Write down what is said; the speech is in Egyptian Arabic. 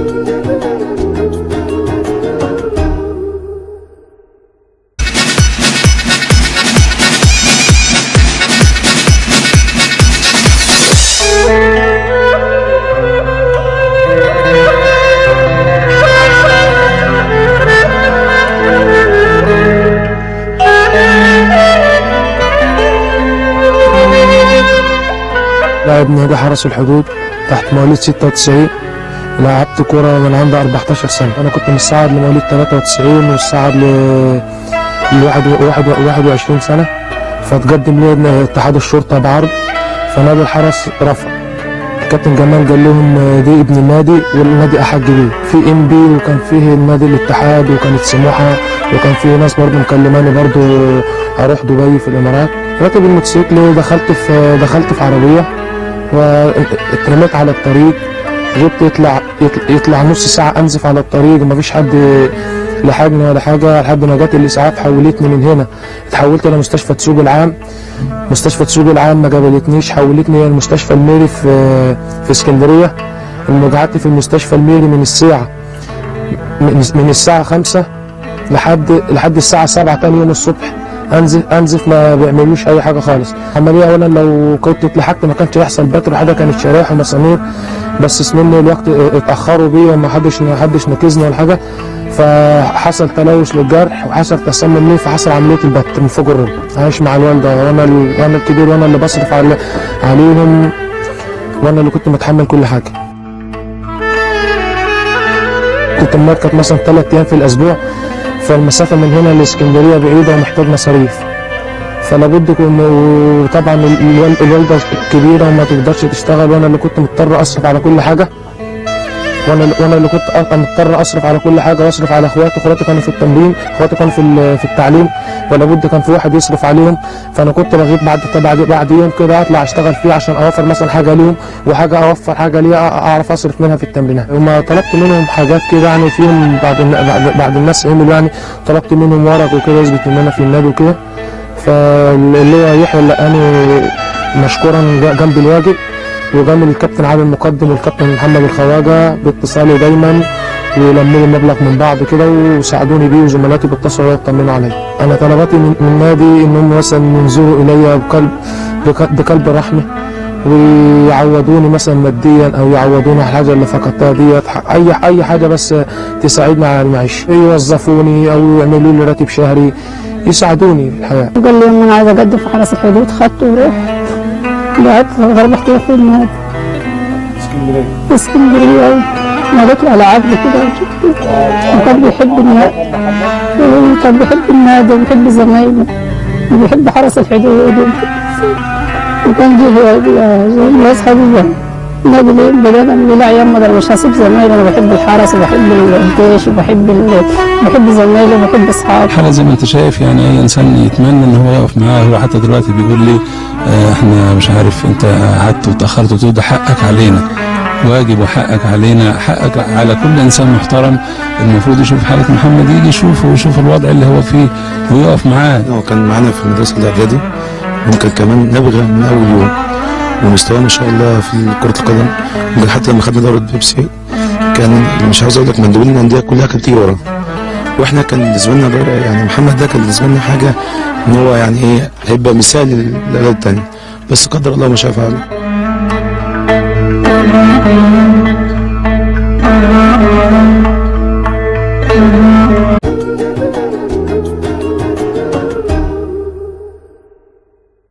لاعب نادي حرس الحدود تحت مواليد 96 لعبت كرة من عندي 14 سنة أنا كنت مستعد لمواليد 93 ومستعد ل ل 21 سنة فتقدم لي اتحاد الشرطة بعرض فنادي الحرس رفض كابتن جمال قال لهم دي ابن النادي والنادي احق بيه في ام بي وكان فيه النادي الاتحاد وكانت سموحه وكان في ناس برضه مكلماني برضه اروح دبي في الامارات راكب الموتوسيكل دخلت في دخلت في عربيه واترميت على الطريق غبت يطلع يطلع نص ساعه انزف على الطريق ومفيش حد لحقني ولا حاجه لحد ما جت الاسعاف حولتني من هنا اتحولت لمستشفى تسوق العام مستشفى تسوق العام ما قبلتنيش حولتني المستشفى الميري في في اسكندريه قعدت في المستشفى الميري من الساعه من من الساعه 5 لحد لحد الساعه 7 تاني يوم الصبح انزف انزف ما بيعملوش اي حاجه خالص عمليه اولا لو كنت اتلحقت ما كانش يحصل بتر حاجه كانت شرايح ومسامير بس اسمني الوقت اتاخروا بيا وما حدش ما حدش نكزني ولا حاجه فحصل تلوث للجرح وحصل تسمم ليه فحصل عمليه البتر من فوق الركبه عايش مع الوالده وانا ال- وانا الكبير وانا اللي بصرف على عليهم وانا اللي كنت متحمل كل حاجه كنت مركب مثلا ثلاث ايام في الاسبوع فالمسافه من هنا لاسكندريه بعيده ومحتاج مصاريف فلابد كن وطبعا ال- الوال- الوالده كبيره وما تقدرش تشتغل وانا اللي كنت مضطر اصرف على كل حاجه وانا وانا اللي كنت أبقى مضطر اصرف على كل حاجه واصرف على اخواتي اخواتي كانوا في التمرين اخواتي كانوا في ال- في التعليم ولا بد كان في واحد يصرف عليهم فانا كنت بغيب بعد بعد بعد يوم كده اطلع اشتغل فيه عشان اوفر مثلا حاجه ليهم وحاجه اوفر حاجه ليا أ- اعرف اصرف منها في التمرينات وما طلبت منهم حاجات كده يعني فيهم بعد الن- بعد, بعد الناس عملوا يعني طلبت منهم ورق وكده يثبت ان انا في النادي وكده فاللي هو يحيى اللقاني مشكورا جنب الواجب وجنب الكابتن عادل المقدم والكابتن محمد الخواجه باتصالي دايما ولموا مبلغ من بعض كده وساعدوني بيه وزملاتي بيتصلوا يطمنوا عليا. انا طلباتي من من النادي انهم مثلا ينظروا الي بقلب بق- بقلب رحمه ويعوضوني مثلا ماديا او يعوضوني على الحاجه اللي فقدتها ديت ح- اي اي حاجه بس تساعدني على المعيشه يوظفوني او يعملوا لي راتب شهري يساعدوني في الحياه. قال لي انا عايز اقدم في حرس الحدود خدت ورحت قعدت ربحت في النادي اسكندريه في اسكندريه مضيت له على عقد كده وكان بيحب النادي كان بيحب النادي وبيحب زمايله وبيحب حرس الحدود وكان جه جه اصحابي النادي ليه بدأنا من لا ايام ما مش هسيب زمايلي انا بحب الحرس وبحب الجيش وبحب ال- بحب زمايلي وبحب اصحابي حالة زي ما انت شايف يعني اي انسان يتمنى ان هو يقف معاه هو حتى دلوقتي بيقول لي آه، احنا مش عارف انت قعدت وتاخرت وتقول ده حقك علينا واجب وحقك علينا حقك على كل انسان محترم المفروض يشوف حاله محمد يجي يشوفه ويشوف الوضع اللي هو فيه ويقف معاه هو كان معانا في المدرسة الإعدادي ممكن كمان نبغى من أول يوم ومستواه ما شاء الله في كرة القدم ممكن حتى لما خدنا دورة بيبسي كان مش عاوز أقول لك مندوبين الأندية كلها كانت بتيجي وراه واحنا كان بالنسبة لنا بقى- يعني محمد ده كان بالنسبة لنا حاجة إن هو يعني إيه هيبقى مثال للأولاد التانية بس قدر الله ما شاء فعل